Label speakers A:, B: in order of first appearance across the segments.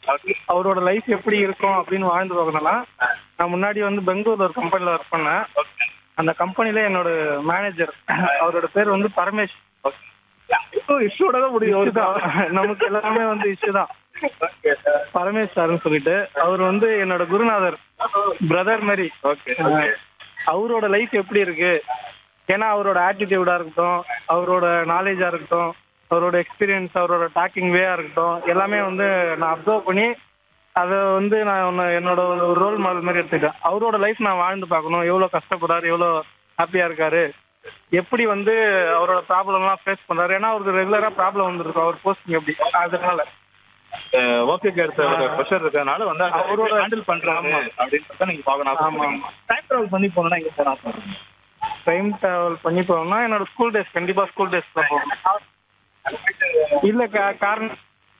A: அவரோட லைஃப் எப்படி இருக்கும் அப்படின்னு வாழ்ந்து பார்க்கணும்னா நான் முன்னாடி வந்து பெங்களூர்ல ஒரு கம்பெனில ஒர்க் பண்ணேன் அந்த கம்பெனில என்னோட மேனேஜர் அவரோட பேர் வந்து பரமேஷ்
B: இஷ்யூட தான் முடியும்
A: இதுதான். நமக்கு எல்லாமே வந்து இஷ்யூ தான் பரமேஷ் சார்னு சொல்லிட்டு அவர் வந்து என்னோட குருநாதர் பிரதர் மாதிரி
B: ஓகே
A: அவரோட லைஃப் எப்படி இருக்கு ஏன்னா அவரோட ஆட்டிடியூடா இருக்கட்டும் அவரோட நாலேஜா இருக்கட்டும் அவரோட எக்ஸ்பீரியன்ஸ் அவரோட டாக்கிங் வேயா இருக்கட்டும் எல்லாமே வந்து நான் அப்சர்வ் பண்ணி அதை வந்து நான் ஒன்னு என்னோட ஒரு ரோல் மாடல் மாதிரி எடுத்துக்கிட்டேன் அவரோட லைஃப் நான் வாழ்ந்து பார்க்கணும் எவ்வளோ கஷ்டப்படுறாரு எவ்வளோ ஹாப்பியா இருக்காரு எப்படி வந்து அவரோட ப்ராப்ளம்லாம் ஃபேஸ் பண்றாரு ஏன்னா அவருக்கு ரெகுலரா ப்ராப்ளம் வந்துருக்கும் அவர் போஸ்டிங் எப்படி அதனால
B: ஓகே கேர்த்தோட ப்ரெஷர் இருக்கறனால வந்து அவரோட
A: அவரோட-
B: ஹேண்டில் பண்றாங்க
A: ஆமா.
B: அப்படின்றத நீங்க பார்க்கணும்
A: ஆமா,
B: ஆமா டைம் டிராவல் பண்ணி போனா எங்க போனா சொல்லுங்க
A: டைம் டிராவல் பண்ணி போகணும்னா என்னோட ஸ்கூல் டேஸ் கண்டிப்பா ஸ்கூல் டேஸ் தான் போகணும் இல்ல கா- காரணம்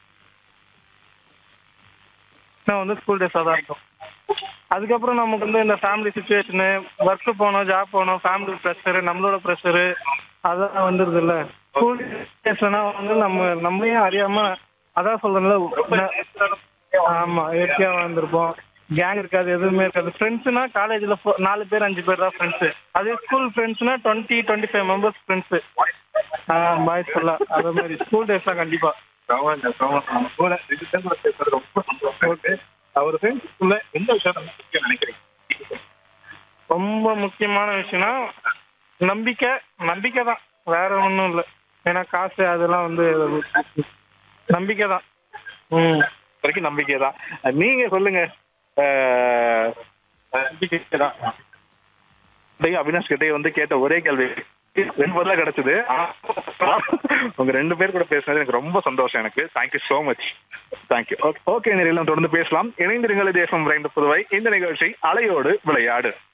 A: நான் வந்து ஸ்கூல் டேஸாக தான் இருக்கும் அதுக்கப்புறம் நமக்கு வந்து இந்த ஃபேமிலி சுச்சுவேஷனு ஒர்க்கு போகணும் ஜாப் போகணும் ஃபேமிலி ப்ரெஷரு நம்மளோட ப்ரெஷரு அதெல்லாம் வந்துருது இல்ல ஸ்கூல் டேஸ்னா வந்து நம்ம நம்மளையே அறியாம அதான் சொல்றேன்ல ஆமா இயற்கையா வாழ்ந்திருப்போம் கேங் இருக்காது எதுவுமே இருக்காது ஃப்ரெண்ட்ஸ்னா காலேஜ்ல நாலு பேர் அஞ்சு பேர் தான் ஃப்ரெண்ட்ஸ் அதே ஸ்கூல் ஃப்ரெண்ட்ஸ்னா twenty twenty five members friends boys ஃபுல்லா அதே மாதிரி ஸ்கூல் டேஸ் தான் கண்டிப்பா
B: ரவாங்க ரவாங்க கூட ரெண்டு பேர் கூட பேசுறது ரொம்ப சந்தோஷம் ஓகே அவர் ஃப்ரெண்ட்ஸ்க்குள்ள எந்த விஷயத்த முக்கியம் நினைக்கிறீங்க
A: ரொம்ப முக்கியமான விஷயம்னா நம்பிக்கை நம்பிக்கை தான் வேற ஒன்றும் இல்லை ஏன்னா காசு அதெல்லாம் வந்து நம்பிக்கை தான் ம்
B: வரைக்கும் நம்பிக்கை தான் நீங்க சொல்லுங்க அஹ்,
A: நம்பிக்கை தான்
B: டேய், அவினாஷ் கிட்டே வந்து கேட்ட ஒரே கேள்வி ரெண்டு பதிலா கிடைச்சது உங்க ரெண்டு பேர் கூட பேசுனது எனக்கு ரொம்ப சந்தோஷம் எனக்கு thank you so much thank you okay நேரில் தொடர்ந்து பேசலாம் இணைந்திருங்கள் தேசம் விரைந்த புதுவை இந்த நிகழ்ச்சி அலையோடு விளையாடு